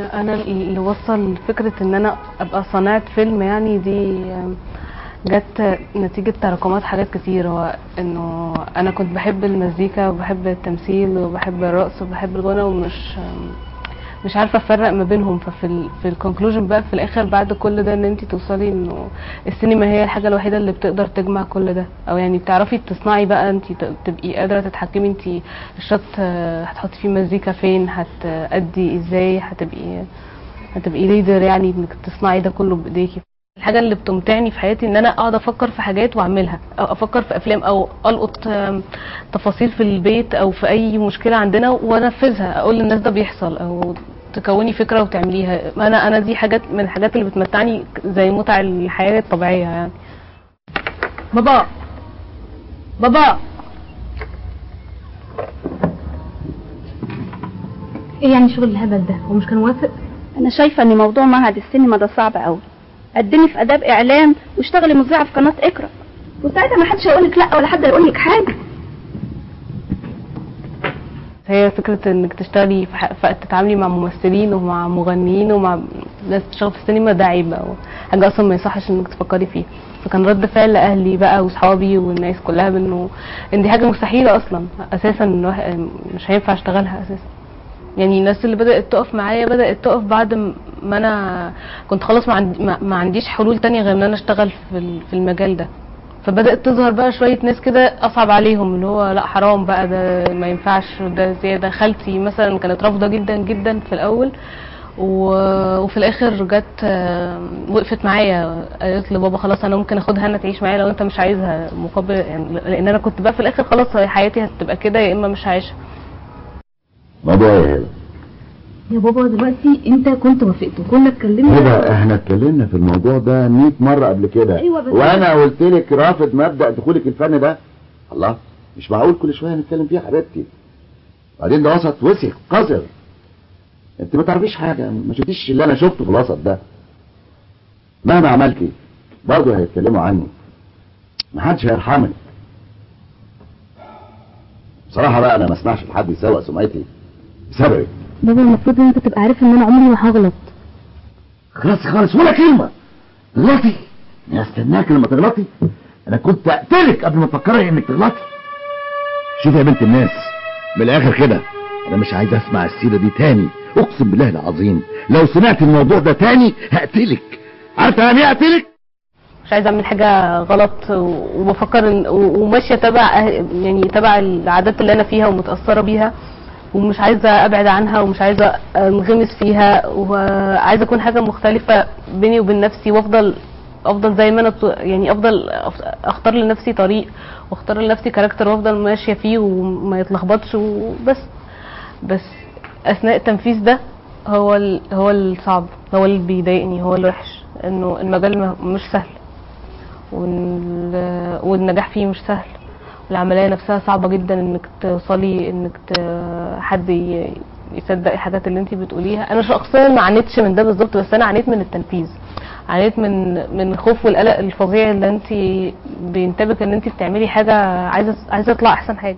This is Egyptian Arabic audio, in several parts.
انا انا اللي وصل فكره ان انا ابقى صانعه فيلم يعني دي جت نتيجه تراكمات حاجات كتير هو انه انا كنت بحب المزيكا وبحب التمثيل وبحب الرقص وبحب الغنى ومش مش عارفه افرق ما بينهم ففي ال في الكونكلوجن بقى في الاخر بعد كل ده ان انت توصلي انه السينما هي الحاجه الوحيده اللي بتقدر تجمع كل ده او يعني بتعرفي تصنعي بقى انت تبقي قادره تتحكمي انت الشوت آه، هتحطي فيه مزيكا فين هتأدي ازاي هتبقي هتبقي ليدر يعني انك تصنعي ده كله بايديكي الحاجه اللي بتمتعني في حياتي ان انا اقعد افكر في حاجات واعملها او افكر في افلام او القط آم، تفاصيل في البيت او في اي مشكله عندنا وانفذها اقول للناس ده بيحصل او تكوني فكره وتعمليها انا انا دي حاجات من الحاجات اللي بتمتعني زي متع الحياه الطبيعيه يعني بابا بابا ايه يعني شغل الهبل ده هو مش كان موافق انا شايفه ان موضوع معهد السينما ده صعب قوي قدمي في اداب اعلام واشتغلي مذيعه في قناه اقرا وساعتها ما حدش هيقول لك لا ولا حد هيقول لك حاجه هي فكرة انك تشتغلي في ح- ف- تتعاملي مع ممثلين ومع مغنيين ومع ناس بتشتغل في السينما ده عيب او حاجة اصلا ما يصحش انك تفكري فيها فكان رد فعل اهلي بقى واصحابي والناس كلها بانه ان دي حاجة مستحيلة اصلا اساسا إن الواحد- مش هينفع اشتغلها اساسا يعني الناس اللي بدأت تقف معايا بدأت تقف بعد م- ما انا كنت خلاص ما, عندي ما ما عنديش حلول تانية غير ان انا اشتغل في ال- في المجال ده فبدات تظهر بقى شويه ناس كده اصعب عليهم اللي هو لا حرام بقى ده ما ينفعش ده زياده خالتي مثلا كانت رافضه جدا جدا في الاول و- وفي الاخر جت آه، وقفت معايا قالت لبابا خلاص انا ممكن اخدها انا تعيش معايا لو انت مش عايزها مقابل يعني لان انا كنت بقى في الاخر خلاص حياتي هتبقى كده يا اما مش عايشه موضوع ايه هبه؟ يا بابا دلوقتي انت كنت وافقت وكنا اتكلمنا هبه احنا اتكلمنا في الموضوع ده 100 مره قبل كده أيوة بس- وانا قلت لك رافض مبدا دخولك الفن ده الله مش معقول كل شويه نتكلم فيه يا حبيبتي بعدين ده وسط وسخ قذر انت ما تعرفيش حاجه ما شفتيش اللي انا شفته في الوسط ده مهما عملتي برضه هيتكلموا عني ما حدش هيرحمك بصراحه بقى انا ما اسمحش لحد يسوق سمعتي بسببك بابا المفروض ان انت تبقى عارف ان انا عمري ما هغلط خلاص خالص ولا كلمة غلطي يا استناك لما تغلطي انا كنت اقتلك قبل ما تفكري انك تغلطي شوفي يا بنت الناس من الاخر كده انا مش عايز اسمع السيرة دي تاني اقسم بالله العظيم لو سمعت الموضوع ده تاني هقتلك عارفه يعني ايه اقتلك مش عايزه اعمل حاجه غلط و- وبفكر إن و- وماشيه تبع أه- يعني تبع العادات اللي انا فيها ومتاثره بيها ومش عايزه ابعد عنها ومش عايزه انغمس فيها وعايزه اكون حاجه مختلفه بيني وبين نفسي وافضل افضل زي ما انا ط- يعني افضل أف- اختار لنفسي طريق واختار لنفسي كاركتر وافضل ماشيه فيه وما يتلخبطش وبس بس اثناء التنفيذ ده هو ال... هو الصعب هو اللي بيضايقني هو الوحش انه المجال م- مش سهل وال... والنجاح فيه مش سهل العملية نفسها صعبة جدا انك توصلي انك ت... حد ي... يصدق الحاجات اللي انت بتقوليها انا شخصيا ما عانيتش من ده بالظبط بس انا عانيت من التنفيذ عانيت من من الخوف والقلق الفظيع اللي انت بينتابك ان انت بتعملي حاجة عايزة عايزة تطلع احسن حاجة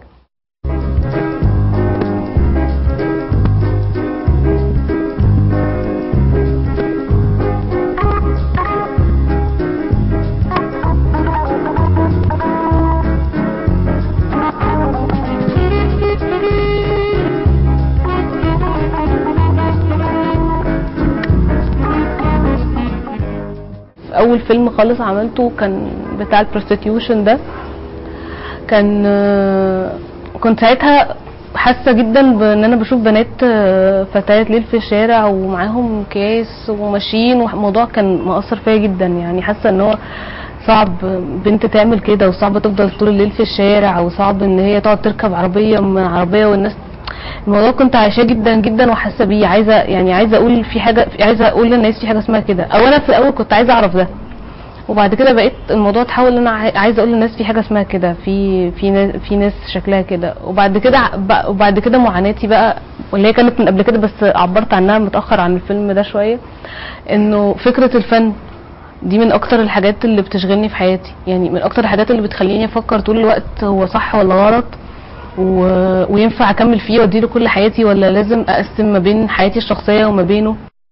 اول فيلم خالص عملته كان بتاع البروستيتيوشن ده كان آه، كنت ساعتها حاسه جدا بان انا بشوف بنات آه، فتيات ليل في الشارع ومعاهم اكياس وماشيين والموضوع كان مؤثر فيا جدا يعني حاسه ان هو صعب بنت تعمل كده وصعب تفضل طول الليل في الشارع وصعب ان هي تقعد تركب عربيه من عربيه والناس الموضوع كنت عايشاه جدا جدا وحاسه بيه عايزه يعني عايزه اقول في حاجه عايزه اقول للناس في حاجه اسمها كده او انا في الاول كنت عايزه اعرف ده وبعد كده بقيت الموضوع اتحول ان انا عاي- عايزه اقول للناس في حاجه اسمها كده في في ناس في ناس شكلها كده وبعد كده ع- بق- وبعد كده معاناتي بقى واللي هي كانت من قبل كده بس عبرت عنها متاخر عن الفيلم ده شويه انه فكره الفن دي من اكتر الحاجات اللي بتشغلني في حياتي يعني من اكتر الحاجات اللي بتخليني افكر طول الوقت هو صح ولا غلط و... وينفع اكمل فيه واديله كل حياتي ولا لازم اقسم ما بين حياتي الشخصيه وما بينه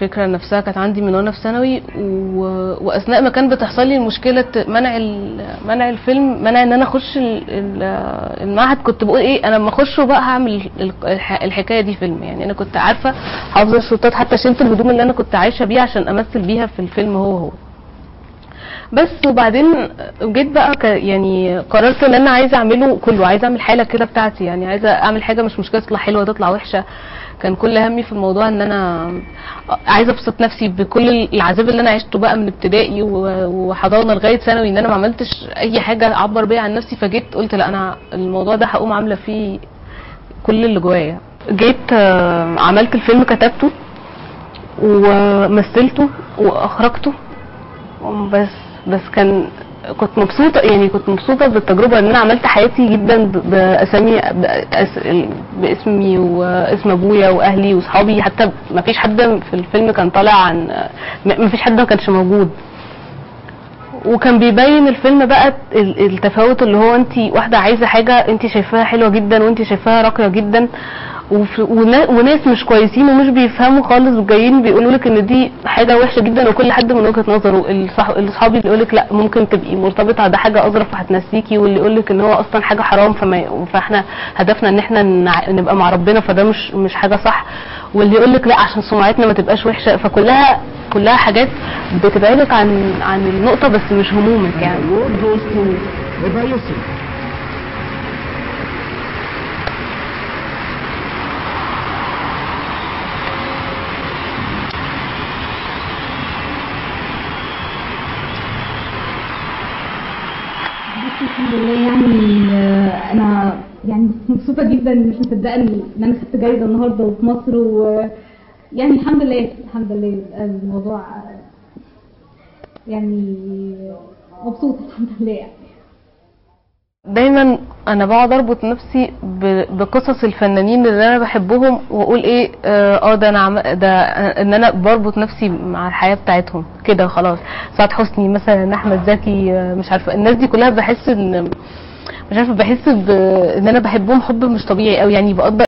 الفكره نفسها كانت عندي من وانا في ثانوي و... واثناء ما كان بتحصل لي مشكله منع ال... منع الفيلم منع ان انا اخش ال... ال... المعهد كنت بقول ايه انا لما اخشه بقى هعمل ال- الح... الحكايه دي فيلم يعني انا كنت عارفه حافظه الشطات حتى شلت الهدوم اللي انا كنت عايشه بيها عشان امثل بيها في الفيلم هو هو بس وبعدين جيت بقى ك يعني قررت ان انا عايزه اعمله كله عايزه اعمل حاله كده بتاعتي يعني عايزه اعمل حاجه مش مشكله تطلع حلوه تطلع وحشه كان كل همي في الموضوع ان انا عايزه ابسط نفسي بكل العذاب اللي انا عشته بقى من ابتدائي و- وحضانه لغايه ثانوي ان انا ما عملتش اي حاجه اعبر بيها عن نفسي فجيت قلت لا انا الموضوع ده هقوم عامله فيه كل اللي جوايا جيت آه، عملت الفيلم كتبته ومثلته واخرجته بس بس كان كنت مبسوطه يعني كنت مبسوطه بالتجربه ان انا عملت حياتي جدا ب- باسامي بأس باسمي واسم ابويا واهلي واصحابي حتى ما فيش حد في الفيلم كان طالع عن ما فيش حد ما كانش موجود وكان بيبين الفيلم بقى ال- التفاوت اللي هو انت واحده عايزه حاجه انت شايفاها حلوه جدا وانت شايفاها راقيه جدا وف- ونا- وناس مش كويسين ومش بيفهموا خالص وجايين بيقولوا لك ان دي حاجه وحشه جدا وكل حد من وجهه نظره الصح... الاصحابي اللي يقول لك لا ممكن تبقي مرتبطه ده حاجه اظرف وهتنسيكي واللي يقول لك ان هو اصلا حاجه حرام فما فاحنا هدفنا ان احنا نع... نبقى مع ربنا فده مش مش حاجه صح واللي يقول لك لا عشان سمعتنا ما تبقاش وحشه فكلها كلها حاجات بتبعدك عن عن النقطه بس مش همومك يعني Award goes to Eva Yusuf. بس الحمد لله يعني آه، انا يعني مبسوطه جدا مش مصدقه ان انا خدت جايزه النهارده وفي مصر و يعني الحمد لله الحمد لله الموضوع آه، يعني مبسوطه الحمد لله يعني دايما انا بقعد اربط نفسي ب- بقصص الفنانين اللي انا بحبهم واقول ايه اه آه، ده انا عم ده ان انا بربط نفسي مع الحياه بتاعتهم كده خلاص سعاد حسني مثلا احمد زكي آه، مش عارفه الناس دي كلها بحس ان مش عارفه بحس ب- ان انا بحبهم حب مش طبيعي قوي يعني بقدر